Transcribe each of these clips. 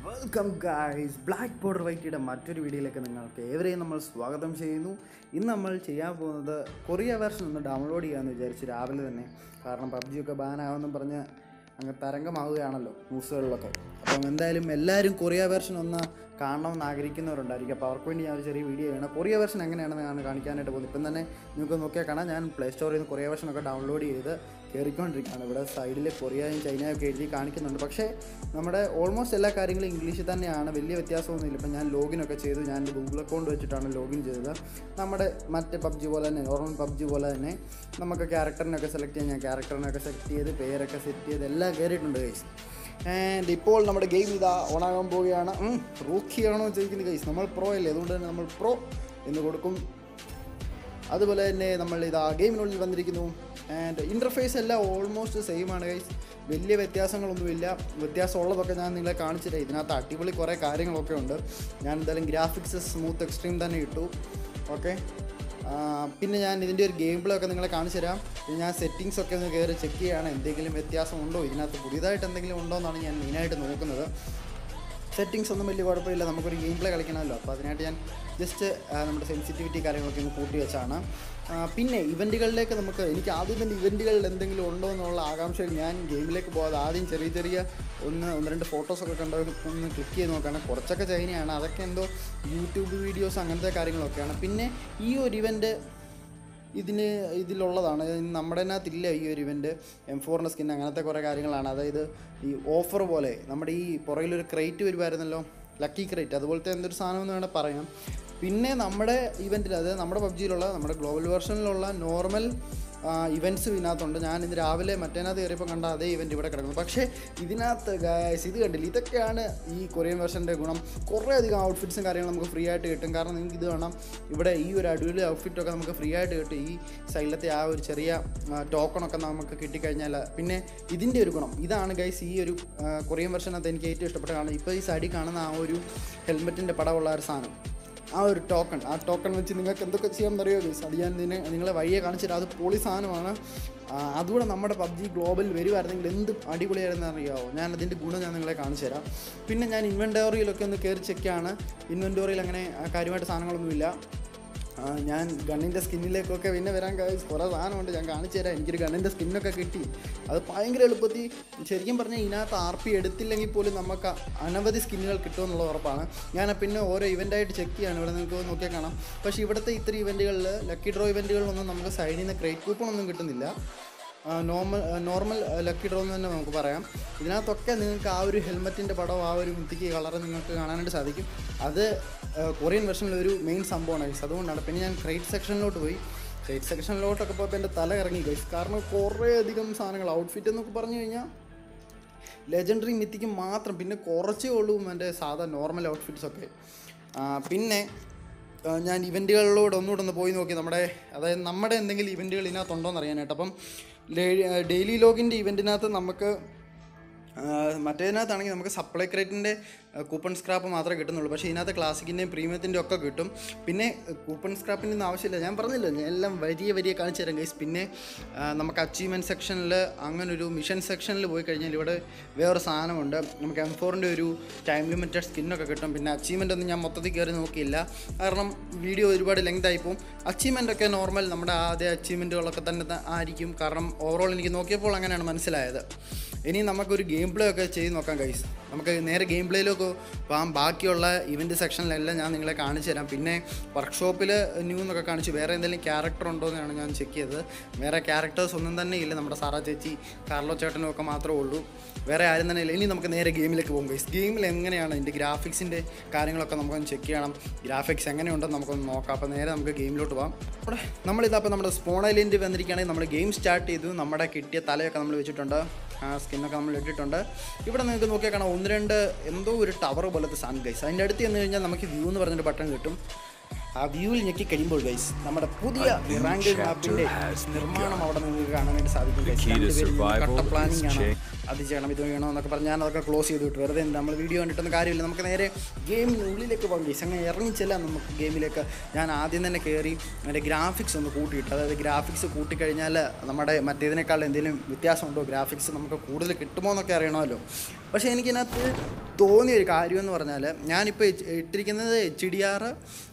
Welcome guys black border വൈറ്റിയുടെ മറ്റൊരു വീഡിയോയിലേക്ക് നിങ്ങൾക്ക് ഏവരെയും നമ്മൾ സ്വാഗതം ചെയ്യുന്നു ഇന്ന് നമ്മൾ ചെയ്യാൻ പോകുന്നത് കൊറിയ വേർഷൻ ഒന്ന് ഡൗൺലോഡ് ചെയ്യാമെന്ന് വിചാരിച്ചു രാവിലെ തന്നെ കാരണം പബ്ജി ഒക്കെ ബാൻ ആവുമെന്നും പറഞ്ഞ് അങ്ങ് തരംഗമാവുകയാണല്ലോ ന്യൂസുകളിലൊക്കെ അപ്പം എന്തായാലും എല്ലാവരും കൊറിയ വേർഷൻ ഒന്ന് കാണണമെന്ന് ആഗ്രഹിക്കുന്നവരുണ്ടായിരിക്കും അപ്പോൾ അവർക്ക് വേണ്ടി ഞാൻ ഒരു ചെറിയ വീഡിയോ ചെയ്യണം കൊറിയ വേർഷൻ എങ്ങനെയാണെന്ന് ഞാൻ കാണിക്കാനായിട്ട് പോകുന്നത് ഇപ്പം തന്നെ നിങ്ങൾക്ക് നോക്കിയാൽ കാണാം ഞാൻ പ്ലേ സ്റ്റോറിൽ നിന്ന് കൊറിയ വേർഷൻ ഒക്കെ ഡൗൺലോഡ് ചെയ്ത് കയറിക്കൊണ്ടിരിക്കുകയാണ് ഇവിടെ സൈഡിൽ കൊറിയയും ചൈനയും ഒക്കെ എഴുതി കാണിക്കുന്നുണ്ട് പക്ഷേ നമ്മുടെ ഓൾമോസ്റ്റ് എല്ലാ കാര്യങ്ങളും ഇംഗ്ലീഷിൽ തന്നെയാണ് വലിയ വ്യത്യാസമൊന്നുമില്ല ഇപ്പം ഞാൻ ലോഗിൻ ഒക്കെ ചെയ്തു ഞാൻ എൻ്റെ ഗൂഗിൾ അക്കൗണ്ട് വെച്ചിട്ടാണ് ലോഗിൻ ചെയ്തത് നമ്മുടെ മറ്റേ പബ്ജി പോലെ തന്നെ നോർമൽ പബ്ജി പോലെ തന്നെ നമുക്ക് ക്യാരക്ടറിനൊക്കെ സെലക്ട് ചെയ്യാൻ ഞാൻ ക്യാരക്ടറിനൊക്കെ സെലക്ട് ചെയ്ത് പേരൊക്കെ സെറ്റ് ചെയ്ത് എല്ലാം കയറിയിട്ടുണ്ട് ഗൈസ് ആൻഡ് ഇപ്പോൾ നമ്മുടെ ഗെയിം ഇതാ ഓണാകാൻ പോവുകയാണ് റൂക്കിയാണോ എന്ന് ചോദിക്കുന്നത് ഗൈസ് നമ്മൾ പ്രോ അല്ലേ അതുകൊണ്ട് തന്നെ നമ്മൾ പ്രോ എന്ന് കൊടുക്കും അതുപോലെ തന്നെ നമ്മൾ ഇതാ ഗെയിമിനുള്ളിൽ വന്നിരിക്കുന്നു ആൻഡ് ഇൻ്റർഫേസ് എല്ലാം ഓൾമോസ്റ്റ് സെയിം ആണ് ഗൈസ് വലിയ വ്യത്യാസങ്ങളൊന്നുമില്ല വ്യത്യാസമുള്ളതൊക്കെ ഞാൻ നിങ്ങളെ കാണിച്ചിട്ട് ഇതിനകത്ത് അടിപൊളി കുറേ കാര്യങ്ങളൊക്കെ ഉണ്ട് ഞാൻ എന്തായാലും ഗ്രാഫിക്സ് സ്മൂത്ത് എക്സ്ട്രീം തന്നെ ഇട്ടു ഓക്കെ പിന്നെ ഞാൻ ഇതിൻ്റെ ഒരു ഗെയിം പ്ലേ ഒക്കെ നിങ്ങളെ കാണിച്ചു തരാം പിന്നെ ഞാൻ സെറ്റിങ്സ് ഒക്കെ ഒന്ന് കയറി ചെക്ക് ചെയ്യുകയാണ് എന്തെങ്കിലും വ്യത്യാസം ഉണ്ടോ ഇതിനകത്ത് പുതിയതായിട്ട് എന്തെങ്കിലും ഉണ്ടോ എന്നാണ് ഞാൻ മെയിനായിട്ട് നോക്കുന്നത് സെറ്റിങ്സ് ഒന്നും വലിയ കുഴപ്പമില്ല നമുക്കൊരു ഗെയിം പ്ലേ കളിക്കണമല്ലോ അപ്പോൾ അതിനായിട്ട് ഞാൻ ജസ്റ്റ് നമ്മുടെ സെൻസിറ്റിവിറ്റി കാര്യങ്ങളൊക്കെ ഒന്ന് കൂട്ടി വെച്ചാണ് ആ, പിന്നെ ഇവൻറ്റുകളിലേക്ക് നമുക്ക് എനിക്ക് ആദ്യം തന്നെ ഇവൻറ്റുകളിൽ എന്തെങ്കിലും ഉണ്ടോ എന്നുള്ള ആകാംക്ഷയിൽ ഞാൻ ഗെയിമിലേക്ക് പോകാതെ ആദ്യം ചെറിയ ചെറിയ ഒന്ന് ഒന്ന് രണ്ട് ഫോട്ടോസൊക്കെ കണ്ട ഒന്ന് ക്ലിക്ക് ചെയ്ത് നോക്കുകയാണ് കുറച്ചൊക്കെ ചൈനയാണ് അതൊക്കെ എന്തോ യൂട്യൂബ് വീഡിയോസ് അങ്ങനത്തെ കാര്യങ്ങളൊക്കെയാണ് പിന്നെ ഈ ഒരു ഇവൻറ്റ് ഇതിന് ഇതിലുള്ളതാണ് നമ്മുടെ അതിനകത്തില്ല ഈ ഒരു ഇവൻറ്റ് എം ഫോറിൻ്റെ സ്കിൻ അങ്ങനത്തെ കുറേ കാര്യങ്ങളാണ് അതായത് ഈ ഓഫർ പോലെ നമ്മുടെ ഈ പുറകിലൊരു ക്രേറ്റ് വരുമായിരുന്നല്ലോ ലക്കി ക്രേറ്റ് അതുപോലത്തെ എന്തൊരു സാധനം എന്ന് വേണേൽ പറയാം പിന്നെ നമ്മുടെ ഇവൻറ്റിൽ അതായത് നമ്മുടെ പബ്ജിയിലുള്ള നമ്മുടെ ഗ്ലോബൽ വെർഷനിലുള്ള നോർമൽ ഇവൻറ്റ്സ് ഇതിനകത്തുണ്ട് ഞാൻ ഇന്ന് രാവിലെ മറ്റേനകത്ത് കയറിയപ്പോൾ കണ്ട അതേ ഇവൻറ്റ് ഇവിടെ കിടക്കുന്നു പക്ഷേ ഇതിനകത്ത് ഗായ്സ് ഇത് കണ്ടില്ല ഇതൊക്കെയാണ് ഈ കൊറിയൻ വെർഷൻ്റെ ഗുണം കുറേ അധികം ഔട്ട്ഫിറ്റ്സും കാര്യങ്ങളും നമുക്ക് ഫ്രീ ആയിട്ട് കിട്ടും കാരണം നിങ്ങൾക്ക് ഇത് കാണാം ഇവിടെ ഈ ഒരു അടിപൊളി ഔട്ട്ഫിറ്റൊക്കെ നമുക്ക് ഫ്രീ ആയിട്ട് കിട്ടും ഈ സൈഡിലത്തെ ആ ഒരു ചെറിയ ടോക്കണൊക്കെ നമുക്ക് കിട്ടിക്കഴിഞ്ഞാൽ പിന്നെ ഇതിൻ്റെ ഒരു ഗുണം ഇതാണ് ഗൈസ് ഈ ഒരു ആ, കൊറിയൻ വെർഷനകത്ത് എനിക്ക് ഏറ്റവും ഇഷ്ടപ്പെട്ട കാരണം ഇപ്പോൾ ഈ സൈഡിൽ കാണുന്ന ആ ഒരു ഹെൽമെറ്റിൻ്റെ പടമുള്ള ഒരു സാധനം ആ ഒരു ടോക്കൺ ആ ടോക്കൺ വെച്ച് നിങ്ങൾക്ക് എന്തൊക്കെ ചെയ്യാമെന്നറിയോ ഗൈസ് അത് ഞാൻ ഇതിനെ നിങ്ങളെ വഴിയെ കാണിച്ചിട്ട് അത് പൊളി സാധനമാണ് ആ, അതുകൂടെ നമ്മുടെ പബ്ജി ഗ്ലോബൽ വരുമായിരുന്നെങ്കിൽ എന്ത് അടിപൊളിയായിരുന്നു അറിയാമോ ഞാൻ അതിൻ്റെ ഗുണം ഞാൻ നിങ്ങളെ കാണിച്ചു തരാം പിന്നെ ഞാൻ ഇൻവെൻറ്റോറിയിലൊക്കെ ഒന്ന് കയറി ചെക്കാണ് ഇൻവെൻറ്റോറിയിൽ അങ്ങനെ ആ, കാര്യമായിട്ട് സാധനങ്ങളൊന്നുമില്ല ആ, ഞാൻ ഗണ്ണിൻ്റെ സ്കിന്നിലേക്കൊക്കെ പിന്നെ വരാൻ കഴിയും കുറേ സാധനമുണ്ട് ഞാൻ കാണിച്ചു തരാം എനിക്കൊരു ഗണ്ണിൻ്റെ സ്കിന്നൊക്കെ കിട്ടി അത് ഭയങ്കര എളുപ്പത്തിൽ ശരിക്കും പറഞ്ഞാൽ ഇതിനകത്ത് ആർ പി എടുത്തില്ലെങ്കിൽ പോലും നമുക്ക് അനവധി സ്കിന്നുകൾ കിട്ടുമെന്നുള്ള ഉറപ്പാണ് ഞാൻ പിന്നെ ഓരോ ഇവൻ്റായിട്ട് ചെക്ക് ചെയ്യാണ് ഇവിടെ നിങ്ങൾക്ക് നോക്കിയാൽ കാണാം പക്ഷേ ഇവിടുത്തെ ഇത്ര ഇവൻറ്റുകളിൽ ലക്കി ഡ്രോ ഇവൻറ്റുകളിലൊന്നും നമുക്ക് സൈഡിൽ നിന്ന് ക്രേറ്റ് കൂപ്പൺ ഒന്നും കിട്ടുന്നില്ല നോർമൽ നോർമൽ ലക്കി ഡ്രോ എന്ന് തന്നെ നമുക്ക് പറയാം ഇതിനകത്തൊക്കെ നിങ്ങൾക്ക് ആ ഒരു ഹെൽമെറ്റിൻ്റെ പടം ആ ഒരു മുത്തിക്ക് കളർ നിങ്ങൾക്ക് കാണാനായിട്ട് സാധിക്കും അത് ആ, കൊറിയൻ വെർഷനിൽ ഒരു മെയിൻ സംഭവമാണ് ഗൈസ് അതുകൊണ്ടാണ് പിന്നെ ഞാൻ ക്രേറ്റ് സെക്ഷനിലോട്ട് പോയി ക്രേറ്റ് സെക്ഷനിലോട്ടൊക്കെ പോയപ്പോൾ എൻ്റെ തല ഇറങ്ങി ഗൈസ് കാരണം കുറേ അധികം സാധനങ്ങൾ ഔട്ട്ഫിറ്റ് എന്നൊക്കെ പറഞ്ഞു കഴിഞ്ഞാൽ ലെജൻഡറി മിത്തിക്ക് മാത്രം പിന്നെ കുറച്ചേ ഉള്ളൂ എൻ്റെ സാധാ നോർമൽ ഔട്ട്ഫിറ്റ്സ് ഒക്കെ ആ, പിന്നെ ആ, ഞാൻ ഇവൻറ്റുകളിലൂടെ ഒന്നുകൂടെ ഒന്ന് പോയി നോക്കി നമ്മുടെ അതായത് നമ്മുടെ എന്തെങ്കിലും ഇവൻറ്റുകൾ ഇതിനകത്തുണ്ടോ എന്ന് അറിയാനായിട്ട് അപ്പം ഡെയിലി ലോഗിൻ്റെ ഇവൻറ്റിനകത്ത് നമുക്ക് ആ, മറ്റേതിനകത്താണെങ്കിൽ നമുക്ക് സപ്ലൈ ക്രേറ്റിൻ്റെ കൂപ്പൺ സ്ക്രാപ്പ് മാത്രമേ കിട്ടുന്നുള്ളൂ പക്ഷേ ഇതിനകത്ത് ക്ലാസിക്കിൻ്റെയും പ്രീമിയത്തിൻ്റെ ഒക്കെ കിട്ടും പിന്നെ കൂപ്പൺ സ്ക്രാപ്പിൻ്റെ ഒന്നും ആവശ്യമില്ല ഞാൻ പറഞ്ഞില്ല ഞാൻ എല്ലാം വലിയ വലിയ കാണിച്ചു തരാം ഗൈസ് പിന്നെ ആ, നമുക്ക് അച്ചീവ്മെൻറ്റ് സെക്ഷനിൽ അങ്ങനൊരു മിഷൻ സെക്ഷനിൽ പോയി കഴിഞ്ഞാൽ ഇവിടെ വേറൊരു സാധനമുണ്ട് നമുക്ക് എം ഫോറിൻ്റെ ഒരു ടൈം ലിമിറ്റഡ് സ്കിന്നൊക്കെ കിട്ടും പിന്നെ അച്ചീവ്മെൻ്റ് ഒന്നും ഞാൻ മൊത്തത്തിൽ കയറി നോക്കിയില്ല കാരണം വീഡിയോ ഒരുപാട് ലെങ്ത് ആയിപ്പോവും അച്ചീവ്മെൻ്റ് ഒക്കെ നോർമൽ നമ്മുടെ ആദ്യ അച്ചീവ്മെൻറ്റുകളൊക്കെ തന്നെ ത- ആയിരിക്കും കാരണം ഓവറോൾ എനിക്ക് നോക്കിയപ്പോൾ അങ്ങനെയാണ് മനസ്സിലായത് ഇനി നമുക്കൊരു ഗെയിം പ്ലേ ഒക്കെ ചെയ്ത് നോക്കാം ഗൈസ് നമുക്ക് നേരെ ഗെയിം പ്ലേയിലൊക്കെ പോകാം ബാക്കിയുള്ള ഇവൻറ്റ് സെക്ഷനിലെല്ലാം ഞാൻ നിങ്ങളെ കാണിച്ചു തരാം പിന്നെ വർക്ക്ഷോപ്പിൽ ന്യൂ എന്നൊക്കെ കാണിച്ചു വേറെ എന്തെങ്കിലും ക്യാരക്ടർ ഉണ്ടോ എന്നാണ് ഞാൻ ചെക്ക് ചെയ്തത് വേറെ ക്യാരക്ടേഴ്സ് ഒന്നും തന്നെ ഇല്ല നമ്മുടെ സാറാ ചേച്ചി കാർലോ ചേട്ടനും ഒക്കെ മാത്രമേ ഉള്ളൂ വേറെ ആരും തന്നെ ഇല്ല ഇനി നമുക്ക് നേരെ ഗെയിമിലേക്ക് പോകും ഗൈസ് ഗെയിമിൽ എങ്ങനെയാണ് ഇതിൻ്റെ ഗ്രാഫിക്സിൻ്റെ കാര്യങ്ങളൊക്കെ നമുക്കൊന്ന് ചെക്ക് ചെയ്യണം ഗ്രാഫിക്സ് എങ്ങനെയുണ്ടെന്ന് നമുക്കൊന്ന് നോക്കാം അപ്പോൾ നേരെ നമുക്ക് ഗെയിമിലോട്ട് പോകാം അവിടെ നമ്മളിതാ അപ്പോൾ നമ്മുടെ സ്പോൺ ഐലൻഡ് വന്നിരിക്കുകയാണെങ്കിൽ നമ്മൾ ഗെയിം സ്റ്റാർട്ട് ചെയ്തു നമ്മുടെ കിട്ടിയ തലയൊക്കെ നമ്മൾ വെച്ചിട്ടുണ്ട് ആ സ്കിന്നൊക്കെ നമ്മൾ ഇട്ടിട്ടുണ്ട് ഇവിടെ നിങ്ങൾക്ക് നോക്കിയാൽ കാണാം ഒന്ന് രണ്ട് എന്തോ ഒരു ടവർ പോലത്തെ സാധനം ഗൈസ് അതിൻ്റെ അടുത്ത് ചെന്ന് കഴിഞ്ഞാൽ നമുക്ക് വ്യൂ എന്ന് പറഞ്ഞൊരു ബട്ടൺ കിട്ടും ആ വ്യൂവിൽ ഞെക്കി കഴിയുമ്പോൾ ഗൈസ് നമ്മുടെ പുതിയ റാങ്ക് മാപ്പിന്റെ നിർമ്മാണം അവിടെ നിങ്ങൾക്ക് കാണാനായിട്ട് സാധിക്കും guys. key to രണ്ടുപേരും survival കട്ട is പ്ലാനിങ് ആണ് check. അത് ചെയ്യണം ഇത് ചെയ്യണം എന്നൊക്കെ പറഞ്ഞ് ഞാൻ അതൊക്കെ ക്ലോസ് ചെയ്ത് വിട്ടു വെറുതെ എന്താ നമ്മൾ വീഡിയോ കണ്ടിട്ടൊന്നും കാര്യമില്ല നമുക്ക് നേരെ ഗെയിമിനുള്ളിലേക്ക് പോകാം ഗൈസ് അങ്ങനെ ഇറങ്ങിച്ചെല്ലാം നമുക്ക് ഗെയിമിലേക്ക് ഞാൻ ആദ്യം തന്നെ കയറി അതിൻ്റെ ഗ്രാഫിക്സ് ഒന്ന് കൂട്ടിയിട്ട് അതായത് ഗ്രാഫിക്സ് കൂട്ടിക്കഴിഞ്ഞാൽ നമ്മുടെ മറ്റേതിനേക്കാൾ എന്തെങ്കിലും വ്യത്യാസമുണ്ടോ ഗ്രാഫിക്സ് നമുക്ക് കൂടുതൽ കിട്ടുമോ എന്നൊക്കെ അറിയണമല്ലോ പക്ഷേ എനിക്കിതിനകത്ത് തോന്നിയ ഒരു കാര്യം എന്ന് പറഞ്ഞാൽ ഞാനിപ്പോൾ ഇട്ടിരിക്കുന്നത് എച്ച് ഡി ആർ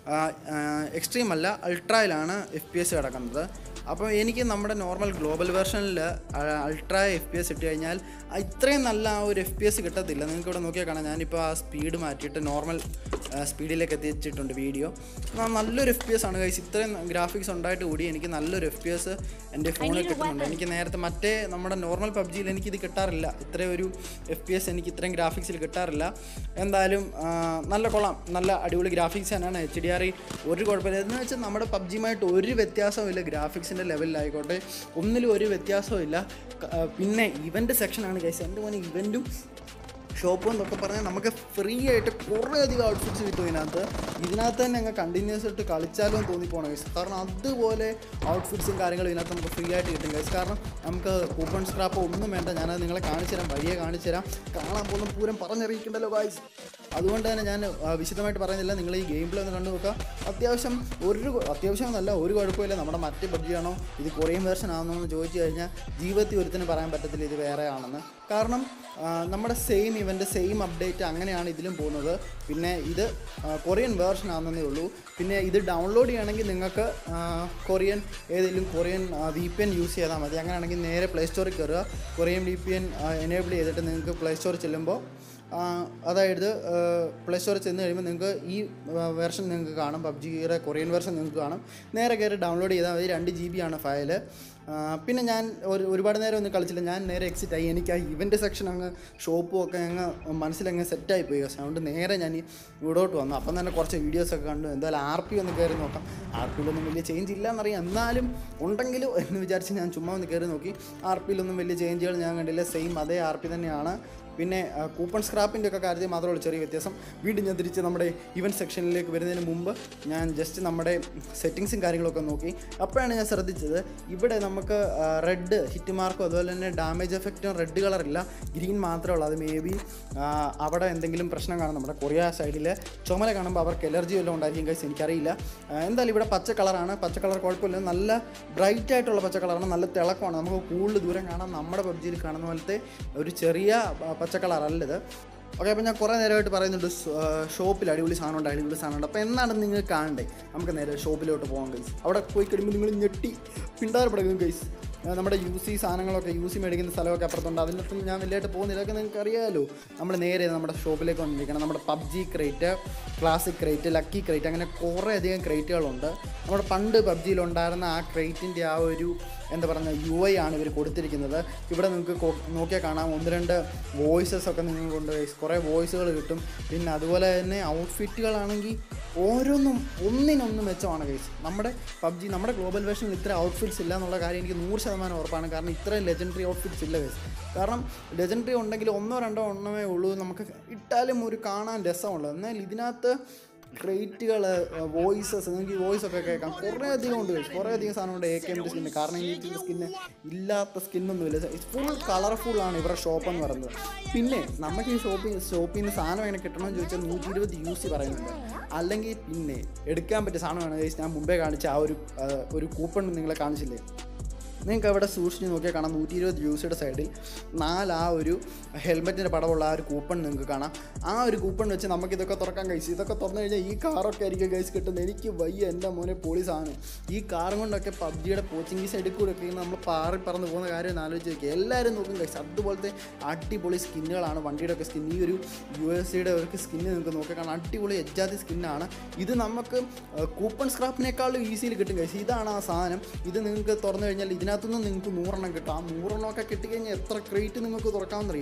എക്സ്ട്രീം അല്ല അൾട്രയിലാണ് എഫ് പി എസ് കിടക്കുന്നത് അപ്പോൾ എനിക്ക് നമ്മുടെ നോർമൽ ഗ്ലോബൽ വെർഷനിൽ അൾട്ര എഫ് പി എസ് ഇട്ട് കഴിഞ്ഞാൽ ആ ഇത്രയും നല്ല ആ ഒരു എഫ് പി എസ് കിട്ടത്തില്ല നിങ്ങൾക്ക് ഇവിടെ നോക്കിയാൽ കാണാം ഞാനിപ്പോൾ ആ സ്പീഡ് മാറ്റിയിട്ട് നോർമൽ സ്പീഡിലേക്ക് എത്തിച്ചിട്ടുണ്ട് വീഡിയോ നല്ലൊരു എഫ് പി എസ് ആണ് കൈസ് ഇത്രയും ഗ്രാഫിക്സ് ഉണ്ടായിട്ട് കൂടി എനിക്ക് നല്ലൊരു എഫ് പി എസ് എൻ്റെ ഫോണിൽ കിട്ടുന്നുണ്ട് എനിക്ക് നേരത്തെ മറ്റേ നമ്മുടെ നോർമൽ പബ്ജിയിൽ എനിക്കിത് കിട്ടാറില്ല ഇത്രയും ഒരു എഫ് പി എസ് എനിക്ക് ഇത്രയും ഗ്രാഫിക്സിൽ കിട്ടാറില്ല എന്തായാലും ആ, നല്ല കൊള്ളാം നല്ല അടിപൊളി ഗ്രാഫിക്സ് തന്നെയാണ് എച്ച് ഡി ആർ ഒരു കുഴപ്പമില്ല എന്ന് വെച്ചാൽ നമ്മുടെ പബ്ജിയുമായിട്ട് ഒരു വ്യത്യാസവും ഇല്ല ഗ്രാഫിക്സിൻ്റെ ലെവലിലായിക്കോട്ടെ ഒന്നിലും ഒരു വ്യത്യാസവും ഇല്ല ക- ആ, പിന്നെ ഇവൻ്റ് സെക്ഷനാണ് ഗൈസ് എൻ്റെ മോനെ ഇവൻറ്റും ഷോപ്പ് എന്നൊക്കെ പറഞ്ഞാൽ നമുക്ക് ഫ്രീ ആയിട്ട് കുറേ അധികം ഔട്ട്ഫിറ്റ്സ് കിട്ടും ഇതിനകത്ത് ഇതിനകത്ത് തന്നെ അങ്ങ് കണ്ടിന്യൂസ് ആയിട്ട് കളിച്ചാലോ എന്ന് തോന്നിപ്പോണം ഗൈസ് കാരണം അതുപോലെ ഔട്ട്ഫിറ്റ്സും കാര്യങ്ങളും ഇതിനകത്ത് നമുക്ക് ഫ്രീ ആയിട്ട് കിട്ടും ഗൈസ് കാരണം നമുക്ക് കൂപ്പൺ സ്ക്രാപ്പോ ഒന്നും വേണ്ട ഞാനത് നിങ്ങളെ കാണിച്ചു തരാം വഴിയെ കാണിച്ചു തരാം കാണാൻ പോകുന്ന പൂരം പറഞ്ഞറിയിക്കണ്ടല്ലോ ഗൈസ് അതുകൊണ്ട് തന്നെ ഞാൻ ആ, വിശദമായിട്ട് പറയുന്നില്ല നിങ്ങൾ ഈ ഗെയിം പ്ലേ ഒന്ന് കണ്ടു നോക്കുക അത്യാവശ്യം ഒരു കൊ- അത്യാവശ്യം എന്നല്ല ഒരു കുഴപ്പമില്ല നമ്മുടെ മറ്റേ പബ്ജിയാണോ ഇത് കൊറിയൻ വേർഷൻ ആണോ എന്ന് ചോദിച്ചു കഴിഞ്ഞാൽ ജീവിതത്തിൽ ഒരുത്തിന് പറയാൻ പറ്റത്തില്ല ഇത് വേറെ ആണെന്ന് കാരണം ആ, നമ്മുടെ സെയിം ഇവൻ്റെ സെയിം അപ്ഡേറ്റ് അങ്ങനെയാണ് ഇതിലും പോകുന്നത് പിന്നെ ഇത് ആ, കൊറിയൻ വേർഷൻ ആണെന്നേ ഉള്ളൂ പിന്നെ ഇത് ഡൗൺലോഡ് ചെയ്യണമെങ്കിൽ നിങ്ങൾക്ക് ആ, കൊറിയൻ ഏതെങ്കിലും Korean V P N use ചെയ്താൽ മതി അങ്ങനെയാണെങ്കിൽ നേരെ പ്ലേ സ്റ്റോറിൽ കയറുക Korean V P N enable ചെയ്തിട്ട് നിങ്ങൾക്ക് പ്ലേ സ്റ്റോറിൽ ചെല്ലുമ്പോൾ ആ, അതായത് പ്ലേ സ്റ്റോറിൽ ചെന്ന് കഴിയുമ്പോൾ നിങ്ങൾക്ക് ഈ വെർഷൻ നിങ്ങൾക്ക് കാണും പബ്ജിയുടെ കൊറിയൻ വെർഷൻ നിങ്ങൾക്ക് കാണും നേരെ കയറി ഡൗൺലോഡ് ചെയ്താൽ മതി രണ്ട് ജി ബി ആണ് ഫയൽ പിന്നെ ഞാൻ ഒരു ഒരുപാട് നേരം ഒന്നും കളിച്ചില്ല ഞാൻ നേരെ എക്സിറ്റ് ആയി എനിക്ക് ആ ഇവൻ്റ് സെക്ഷൻ അങ്ങ് ഷോപ്പും ഒക്കെ അങ്ങ് മനസ്സിലങ്ങ് സെറ്റായി പോയി അതുകൊണ്ട് നേരെ ഞാൻ ഈ ഇവിടോട്ട് വന്നു അപ്പം തന്നെ കുറച്ച് വീഡിയോസൊക്കെ കണ്ടു എന്തായാലും ആർ പി ഒന്ന് കയറി നോക്കാം ആർ പിയിലൊന്നും വലിയ ചേഞ്ച് ഇല്ല എന്നറിയാം എന്നാലും ഉണ്ടെങ്കിലും എന്ന് വിചാരിച്ച് ഞാൻ ചുമ്മാ ഒന്ന് കയറി നോക്കി ആർ പിയിലൊന്നും വലിയ ചേഞ്ചുകൾ ഞാൻ കണ്ടില്ല സെയിം അതേ ആർ പി തന്നെയാണ് പിന്നെ ആ, കൂപ്പൺ സ്ക്രാപ്പിൻ്റെ ഒക്കെ കാര്യത്തിൽ മാത്രമേ ഉള്ളൂ ചെറിയ വ്യത്യാസം വീണ്ടും ഞാൻ തിരിച്ച് നമ്മുടെ ഇവൻറ്റ് സെക്ഷനിലേക്ക് വരുന്നതിന് മുമ്പ് ഞാൻ ജസ്റ്റ് നമ്മുടെ സെറ്റിങ്സും കാര്യങ്ങളൊക്കെ നോക്കി അപ്പോഴാണ് ഞാൻ ശ്രദ്ധിച്ചത് ഇവിടെ നമുക്ക് റെഡ് ഹിറ്റ് മാർക്കും അതുപോലെ തന്നെ ഡാമേജ് എഫക്റ്റും റെഡ് കളറില്ല ഗ്രീൻ മാത്രമേ ഉള്ളൂ അത് മേ ബി അവിടെ എന്തെങ്കിലും പ്രശ്നം കാണും നമ്മുടെ കൊറിയ സൈഡിൽ ചുമല കാണുമ്പോൾ അവർക്ക് എലർജി വല്ലതും ഉണ്ടായിരിക്കും കഴിച്ച് എനിക്കറിയില്ല ആ, എന്തായാലും ഇവിടെ പച്ച കളറാണ് പച്ച കളർ കുഴപ്പമില്ല നല്ല ബ്രൈറ്റ് ആയിട്ടുള്ള പച്ച കളറാണ് നല്ല തിളക്കമാണ് നമുക്ക് കൂടുതൽ ദൂരം കാണാം നമ്മുടെ പബ്ജിയിൽ കാണുന്ന പോലത്തെ ഒരു ചെറിയ ആ, പച്ച കളറല്ല ഇത് ഓക്കെ അപ്പോൾ ഞാൻ കുറേ നേരമായിട്ട് പറയുന്നുണ്ട് ഷോപ്പിൽ അടിപൊളി സാധനം ഉണ്ട് അടിപൊളി സാധനം ഉണ്ട് അപ്പോൾ എന്നാണ് നിങ്ങൾ കാണണ്ടേ നമുക്ക് നേരെ ഷോപ്പിലോട്ട് പോകാം ഗൈസ് അവിടെ പോയി കഴിയുമ്പോൾ നിങ്ങൾ ഞെട്ടി പിണ്ടാരപ്പെടും ഗൈസ് നമ്മുടെ യു സി സാധനങ്ങളൊക്കെ യു സി മേടിക്കുന്ന സ്ഥലമൊക്കെ അപ്പുറത്തുണ്ട് അതിനകത്തും ഞാൻ വലിയായിട്ട് പോകുന്നില്ല അതൊക്കെ നിങ്ങൾക്ക് അറിയാമല്ലോ നമ്മൾ നേരെ നമ്മുടെ ഷോപ്പിലേക്ക് വന്നിരിക്കണം നമ്മുടെ PUBG crate classic crate lucky crate അങ്ങനെ കുറേ അധികം ക്രേറ്റുകളുണ്ട് നമ്മുടെ പണ്ട് പബ്ജിയിലുണ്ടായിരുന്ന ആ ക്രേറ്റിൻ്റെ ആ ഒരു എന്താ പറയുക യു ഐ ആണ് ഇവർ കൊടുത്തിരിക്കുന്നത് ഇവിടെ നിങ്ങൾക്ക് കൊ- നോക്കിയാൽ കാണാം ഒന്ന് രണ്ട് വോയിസസ് ഒക്കെ നിങ്ങൾക്കുണ്ട് guys. കുറേ വോയിസുകൾ കിട്ടും പിന്നെ അതുപോലെ തന്നെ ഔട്ട്ഫിറ്റുകളാണെങ്കിൽ ഓരോന്നും ഒന്നിനൊന്ന് മെച്ചമാണ് കേസ് നമ്മുടെ പബ്ജി നമ്മുടെ ഗ്ലോബൽ വേഷനിൽ ഇത്ര ഔട്ട്ഫിറ്റ്സ് ഇല്ല എന്നുള്ള കാര്യം എനിക്ക് നൂറ് ശതമാനം ഉറപ്പാണ് കാരണം ഇത്രയും ലെജൻഡറി ഔട്ട്ഫിറ്റ്സ് ഇല്ല കേസ് കാരണം ലെജൻഡറി ഉണ്ടെങ്കിൽ ഒന്നോ രണ്ടോ എണ്ണമേ ഉള്ളൂ നമുക്ക് ഇട്ടാലും ഒരു കാണാൻ രസമുള്ളൂ എന്നാൽ ഇതിനകത്ത് ക്രേറ്റുകൾ വോയിസസ് നിങ്ങൾക്ക് ഈ വോയിസ് ഒക്കെ കേൾക്കാം കുറേ അധികം ഉണ്ട് guys. കുറേ അധികം സാധനമുണ്ട് എ കെ എമ്മിൻ്റെ സ്കിന്ന് കാരണം ഈ സ്കിന്ന് ഇല്ലാത്ത സ്കിന്നൊന്നുമില്ല ഫുൾ കളർഫുൾ ആണ് ഇവരുടെ ഷോപ്പ് എന്ന് പറയുന്നത് പിന്നെ നമുക്ക് ഈ ഷോപ്പിൽ ഷോപ്പിൽ നിന്ന് സാധനം എങ്ങനെ കിട്ടണമെന്ന് ചോദിച്ചാൽ നൂറ്റി ഇരുപത് യു സി പറയുന്നുണ്ട് അല്ലെങ്കിൽ പിന്നെ എടുക്കാൻ പറ്റിയ സാധനമാണ് guys. ഞാൻ മുമ്പേ കാണിച്ച ആ ഒരു ആ, ഒരു കൂപ്പൺ നിങ്ങളെ കാണിച്ചില്ലേ നിങ്ങൾക്ക് അവിടെ സൂക്ഷിച്ച് നോക്കിയാൽ കാണാം നൂറ്റി ഇരുപത് യൂസിയുടെ സൈഡിൽ നാല് ആ ഒരു ഹെൽമെറ്റിൻ്റെ പടമുള്ള ആ ഒരു കൂപ്പൺ നിങ്ങൾക്ക് കാണാം ആ ഒരു കൂപ്പൺ വെച്ച് നമുക്ക് ഇതൊക്കെ തുറക്കാൻ കഴിച്ചു ഇതൊക്കെ തുറന്നു കഴിഞ്ഞാൽ ഈ കാറൊക്കെ ആയിരിക്കും ഗൈസ് കിട്ടുന്നത് എനിക്ക് വയ്യ എൻ്റെ മോനെ പോലീസാണ് ഈ കാറും കൊണ്ടൊക്കെ പബ്ജിയുടെ കോച്ചിങ് സൈഡിൽ കൂടെ ഒക്കെ നമ്മൾ പാറി പറന്ന് പോകുന്ന കാര്യം ഒന്ന് ആലോചിച്ച് നോക്കി എല്ലാവരും നോക്കും കഴിച്ചു അതുപോലത്തെ അടിപൊളി സ്കിന്നുകളാണ് വണ്ടിയുടെ ഒക്കെ സ്കിൻ ഈ ഒരു യു എസ് സിയുടെ ഒരു സ്കിന്ന് നിങ്ങൾക്ക് നോക്കി കാണാം അടിപൊളി എജ്ജാതി സ്കിന്നാണ് ഇത് നമുക്ക് കൂപ്പൺ സ്ക്രാപ്പിനേക്കാളും ഈസിയിൽ കിട്ടും കഴിച്ചു ഇതാണ് ആ സാധനം ഇത് നിങ്ങൾക്ക് തുറന്നു കഴിഞ്ഞാൽ ഇതിനകത്തുനിന്ന് നിങ്ങൾക്ക് നൂറെണ്ണം കിട്ടും ആ നൂറെണ്ണം ഒക്കെ കിട്ടിക്കഴിഞ്ഞാൽ എത്ര ക്രേറ്റ് നിങ്ങൾക്ക് തുറക്കാമെന്നറിയോ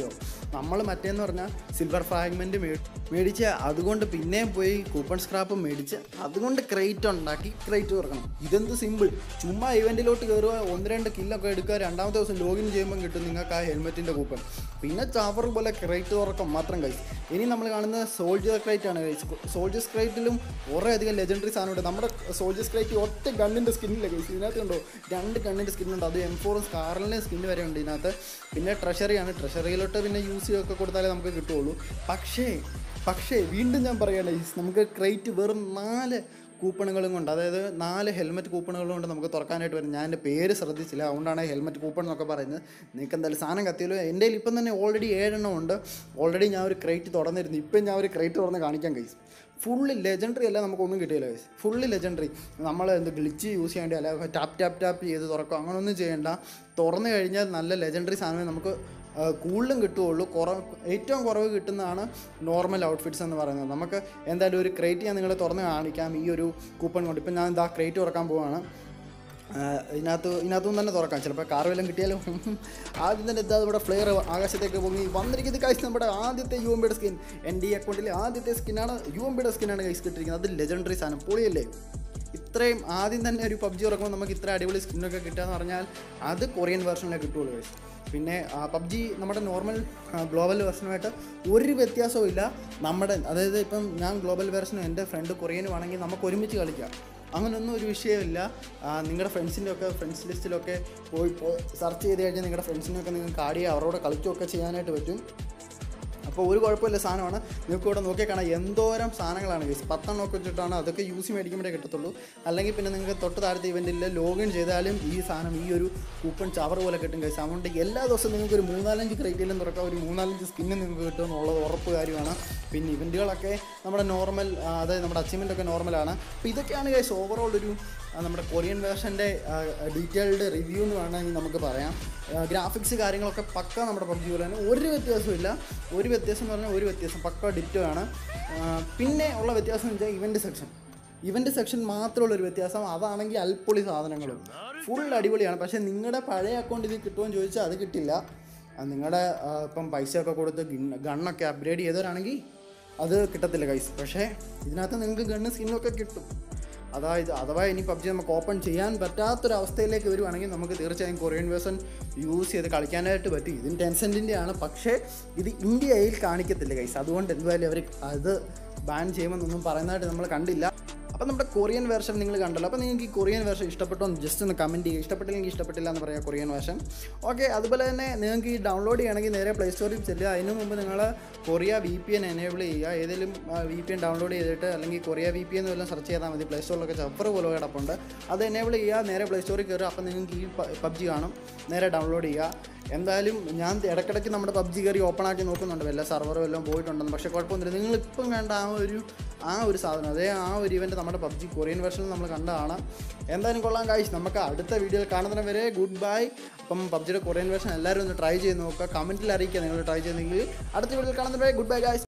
നമ്മൾ മറ്റേന്ന് പറഞ്ഞാൽ സിൽവർ ഫ്രാഗ്മെൻറ്റ് മേടിച്ച് അതുകൊണ്ട് പിന്നെയും പോയി കൂപ്പൺ സ്ക്രാപ്പ് മേടിച്ച് അതുകൊണ്ട് ക്രേറ്റ് ഉണ്ടാക്കി ക്രേറ്റ് തുറക്കണം ഇതെന്ത് സിമ്പിൾ ചുമ്മാ ഇവൻറ്റിലോട്ട് കയറുക ഒന്ന് രണ്ട് കില്ലൊക്കെ എടുക്കുക രണ്ടാമത്തെ ദിവസം ലോഗിൻ ചെയ്യുമ്പോൾ കിട്ടും നിങ്ങൾക്ക് ആ ഹെൽമെറ്റിൻ്റെ കൂപ്പൺ പിന്നെ ചവർ പോലെ ക്രേറ്റ് തുറക്കം മാത്രം കഴിച്ച് ഇനി നമ്മൾ കാണുന്നത് സോൾജർ ക്രൈറ്റ് ആണ് കഴിച്ച് സോൾജേഴ്സ് ക്രൈറ്റിലും കുറേ അധികം ലെജൻഡറി സാധനമുണ്ട് നമ്മുടെ സോൾജേഴ്സ് ക്രൈറ്റ് ഒറ്റ ഗണ്ണിൻ്റെ സ്കിന്നില്ല കഴിച്ച് ഇതിനകത്ത് കണ്ടോ രണ്ട് ഗണ്ണിൻ്റെ സ്കിന്നുണ്ട് അത് എം ഫോറും സ്കാറിൻ്റെ സ്കിന്ന് വരെ ഉണ്ട് ഇതിനകത്ത് പിന്നെ ട്രഷറിയാണ് ട്രഷറിയിലോട്ട് പിന്നെ യൂസ് ചെയ്യൊക്കെ കൊടുത്താലേ നമുക്ക് കിട്ടുള്ളൂ പക്ഷേ പക്ഷേ വീണ്ടും ഞാൻ പറയുകയാണ് നമുക്ക് ക്രൈറ്റ് വെറും നാല് കൂപ്പണുകളും കൊണ്ട് അതായത് നാല് ഹെൽമെറ്റ് കൂപ്പണുകളും കൊണ്ട് നമുക്ക് തുറക്കാനായിട്ട് വരും ഞാൻ എൻ്റെ പേര് ശ്രദ്ധിച്ചില്ല അതുകൊണ്ടാണ് ഹെൽമെറ്റ് കൂപ്പൺ എന്നൊക്കെ പറയുന്നത് നിങ്ങൾക്ക് എന്തായാലും സാധനം കത്തിയല്ലോ എൻ്റെ കയ്യിൽ ഇപ്പം തന്നെ ഓൾറെഡി ഏഴെണ്ണം ഉണ്ട് ഓൾറെഡി ഞാൻ ഒരു ക്രൈറ്റ് തുറന്നിരുന്നു ഇപ്പം ഞാൻ ഒരു ക്രൈറ്റ് തുറന്ന് കാണിക്കാൻ കഴിയും ഫുള്ള് ലെജൻഡറി അല്ല നമുക്കൊന്നും കിട്ടിയില്ല ഗൈസ് ഫുള്ള് ലെജൻഡറി നമ്മൾ എന്ത് ഗ്ലിച്ച് യൂസ് ചെയ്യേണ്ട അല്ല ടാപ്പ് ടാപ്പ് ടാപ്പ് ചെയ്ത് തുറക്കുക അങ്ങനെയൊന്നും ചെയ്യേണ്ട തുറന്നു കഴിഞ്ഞാൽ നല്ല ലെജൻഡറി സാധനമേ നമുക്ക് ആ, കൂടുതലും കിട്ടുകയുള്ളൂ കുറവ് ഏറ്റവും കുറവ് കിട്ടുന്നതാണ് നോർമൽ ഔട്ട്ഫിറ്റ്സ് എന്ന് പറയുന്നത് നമുക്ക് എന്തായാലും ഒരു ക്രേറ്റ് ഞാൻ നിങ്ങളെ തുറന്ന് കാണിക്കാം ഈ ഒരു കൂപ്പൺ കൊണ്ട് ഇപ്പം ഞാൻ ഇതാ ക്രേറ്റ് തുറക്കാൻ പോവാണ് ആ, ഇതിനകത്ത് ഇതിനകത്തുനിന്ന് തന്നെ തുറക്കാം ചിലപ്പോൾ കാർ വല്ലതും കിട്ടിയാലും ആദ്യം തന്നെ ഇതാ ഇവിടെ ഫ്ലെയർ ആകാശത്തേക്ക് പൊങ്ങി വന്നിരിക്കുന്നത് കൈസ് നമ്മുടെ ആദ്യത്തെ യു എം ബിയുടെ സ്കിൻ എൻ്റെ ഈ അക്കൗണ്ടിലെ ആദ്യത്തെ സ്കിന്നാണ് യു എം ബിയുടെ സ്കിന്നാണ് കൈസ് കിട്ടിയിരിക്കുന്നത് അത് ലെജൻഡറി സാധനം പൊളിയല്ലേ ഇത്രയും ആദ്യം തന്നെ ഒരു പബ്ജി ഇറക്കുമ്പോൾ നമുക്ക് ഇത്ര അടിപൊളി സ്കിന്നൊക്കെ കിട്ടുക എന്ന് പറഞ്ഞാൽ അത് കൊറിയൻ വെർഷനിലേ കിട്ടുള്ളൂ guys. പിന്നെ പബ്ജി നമ്മുടെ നോർമൽ ഗ്ലോബൽ വെർഷനുമായിട്ട് ഒരു വ്യത്യാസവും ഇല്ല നമ്മുടെ അതായത് ഇപ്പം ഞാൻ ഗ്ലോബൽ വെർഷനും എൻ്റെ ഫ്രണ്ട് കൊറിയനും ആണെങ്കിൽ നമുക്ക് ഒരുമിച്ച് കളിക്കാം അങ്ങനൊന്നും ഒരു വിഷയമില്ല നിങ്ങളുടെ ഫ്രണ്ട്സിൻ്റെ ഒക്കെ ഫ്രണ്ട്സ് ലിസ്റ്റിലൊക്കെ പോയി സെർച്ച് ചെയ്ത് കഴിഞ്ഞാൽ നിങ്ങളുടെ ഫ്രണ്ട്സിനൊക്കെ നിങ്ങൾക്ക് ആഡ് ചെയ്യുക അവരോട് കളിക്കുകയൊക്കെ ചെയ്യാനായിട്ട് പറ്റും അപ്പോൾ ഒരു കുഴപ്പമില്ല സാധനമാണ് നിങ്ങൾക്ക് ഇവിടെ നോക്കിയാൽ കാണാം എന്തോരം സാധനങ്ങളാണ് ഗൈസ് പത്തെണ്ണം ഒക്കെ വെച്ചിട്ടാണ് അതൊക്കെ യൂസ് മേടിക്കുമ്പോഴേ കിട്ടത്തുള്ളൂ അല്ലെങ്കിൽ പിന്നെ നിങ്ങൾക്ക് തൊട്ട് താഴത്തെ ഇവൻറ്റിൽ ലോഗിൻ ചെയ്താലും ഈ സാധനം ഈ ഒരു കൂപ്പൺ ചവർ പോലെ കിട്ടും ഗൈസ് അതുകൊണ്ട് എല്ലാ ദിവസവും നിങ്ങൾക്ക് ഒരു മൂന്നാലഞ്ച് ക്രൈറ്റീരിയൻ തുറക്കാം ഒരു മൂന്നാലഞ്ച് സ്കിന്ന് നിങ്ങൾക്ക് കിട്ടും എന്നുള്ളത് ഉറപ്പ് കാര്യമാണ് പിന്നെ ഇവൻറ്റുകളൊക്കെ നമ്മുടെ നോർമൽ അതായത് നമ്മുടെ അച്ചീവ്മെൻ്റ് ഒക്കെ നോർമലാണ് അപ്പോൾ ഇതൊക്കെയാണ് ഗൈസ് ഓവറോൾ ഒരു ആ, നമ്മുടെ കൊറിയൻ വേർഷൻ്റെ ഡീറ്റെയിൽഡ് റിവ്യൂ എന്ന് വേണമെങ്കിൽ നമുക്ക് പറയാം ഗ്രാഫിക്സ് കാര്യങ്ങളൊക്കെ പക്ക നമ്മുടെ പബ്ജി പോലെ തന്നെ ഒരു വ്യത്യാസമില്ല ഒരു വ്യത്യാസം എന്ന് പറഞ്ഞാൽ ഒരു വ്യത്യാസം പക്ക ഡിറ്റോ ആണ് ആ, പിന്നെ ഉള്ള വ്യത്യാസം എന്ന് വെച്ചാൽ ഇവൻ്റ് സെക്ഷൻ ഇവൻ്റ് സെക്ഷൻ മാത്രമുള്ള ഒരു വ്യത്യാസം അതാണെങ്കിൽ അൽപ്പൊളി സാധനങ്ങളും ഫുൾ അടിപൊളിയാണ് പക്ഷേ നിങ്ങളുടെ പഴയ അക്കൗണ്ട് ഇത് കിട്ടുമെന്ന് ചോദിച്ചാൽ അത് കിട്ടില്ല അത് നിങ്ങളുടെ ആ, ഇപ്പം പൈസയൊക്കെ കൊടുത്ത് ഗണ്ണൊക്കെ അപ്ഗ്രേഡ് ചെയ്തവരാണെങ്കിൽ അത് കിട്ടത്തില്ല കൈസ് പക്ഷേ ഇതിനകത്ത് നിങ്ങൾക്ക് ഗണ്ണ് സ്കിന്നൊക്കെ കിട്ടും അതായത് അഥവാ ഇനി പബ്ജി നമുക്ക് ഓപ്പൺ ചെയ്യാൻ പറ്റാത്തൊരവസ്ഥയിലേക്ക് വരുവാണെങ്കിൽ നമുക്ക് തീർച്ചയായും കൊറിയൻ വേഴ്സൺ യൂസ് ചെയ്ത് കളിക്കാനായിട്ട് പറ്റും ഇതിന് ടെൻ സെൻറ്റിൻ്റെ ആണ് പക്ഷേ ഇത് ഇന്ത്യയിൽ കാണിക്കത്തില്ല കൈസ് അതുകൊണ്ട് എന്തായാലും അവർ അത് ബാൻ ചെയ്യുമെന്നൊന്നും പറയുന്നതായിട്ട് നമ്മൾ കണ്ടില്ല അപ്പോൾ നമ്മുടെ കൊറിയൻ വേർഷൻ നിങ്ങൾ കണ്ടല്ലോ അപ്പോൾ നിങ്ങൾക്ക് ഈ കൊറിയൻ വേർഷൻ ഇഷ്ടപ്പെട്ടോ എന്ന് ജസ്റ്റ് ഒന്ന് കമൻറ്റ് ചെയ്യുക ഇഷ്ടപ്പെട്ടില്ലെങ്കിൽ ഇഷ്ടപ്പെട്ടില്ല എന്ന് പറയാം കൊറിയൻ വേർഷൻ ഓക്കെ അതുപോലെ തന്നെ നിങ്ങൾക്ക് ഈ ഡൗൺലോഡ് ചെയ്യണമെങ്കിൽ നേരെ പ്ലേ സ്റ്റോറിൽ ചെല്ലുക അതിന് മുമ്പ് നിങ്ങൾ Korea V P N enable ചെയ്യുക ഏതെങ്കിലും വി പി എൻ ഡൗൺലോഡ് ചെയ്തിട്ട് അല്ലെങ്കിൽ കൊറിയ വി പി എൻ വല്ലതും സെർച്ച് ചെയ്താൽ മതി പ്ലേ സ്റ്റോറിലൊക്കെ ചപ്പർ പോലെ കിടപ്പുണ്ട് അത് എനേബിൾ ചെയ്യുക നേരെ പ്ലേ സ്റ്റോറിൽ കയറുക അപ്പോൾ നിങ്ങൾക്ക് ഈ പബ്ജി കാണും നേരെ ഡൗൺലോഡ് ചെയ്യുക എന്തായാലും ഞാൻ ഇടയ്ക്കിടയ്ക്ക് നമ്മുടെ പബ്ജി കയറി ഓപ്പൺ ആക്കി നോക്കുന്നുണ്ട് വല്ല സെർവറും എല്ലാം പോയിട്ടുണ്ടെന്ന് പക്ഷേ കുഴപ്പമൊന്നുമില്ല നിങ്ങൾ ഇപ്പം കണ്ട ആ ഒരു ആ ഒരു സാധനം അതേ ആ ഒരു ഇവൻ്റ് നമ്മുടെ പബ്ജി കൊറിയൻ വെർഷനിൽ നമ്മൾ കണ്ടതാണ് എന്തായാലും കൊള്ളാം കാഴ്ച നമുക്ക് അടുത്ത വീഡിയോയിൽ കാണുന്നതിന് വരെ ഗുഡ് ബൈ അപ്പം പബ്ജിയുടെ കൊറിയൻ വെർഷൻ എല്ലാവരും ഒന്ന് ട്രൈ ചെയ്ത് നോക്കുക കമൻറ്റിൽ അറിയിക്കുക നിങ്ങൾ ട്രൈ ചെയ്യുന്നെങ്കിൽ അടുത്ത വീഡിയോയിൽ കാണുന്നതിന് വരെ ഗുഡ് ബൈ ഗായ്സ്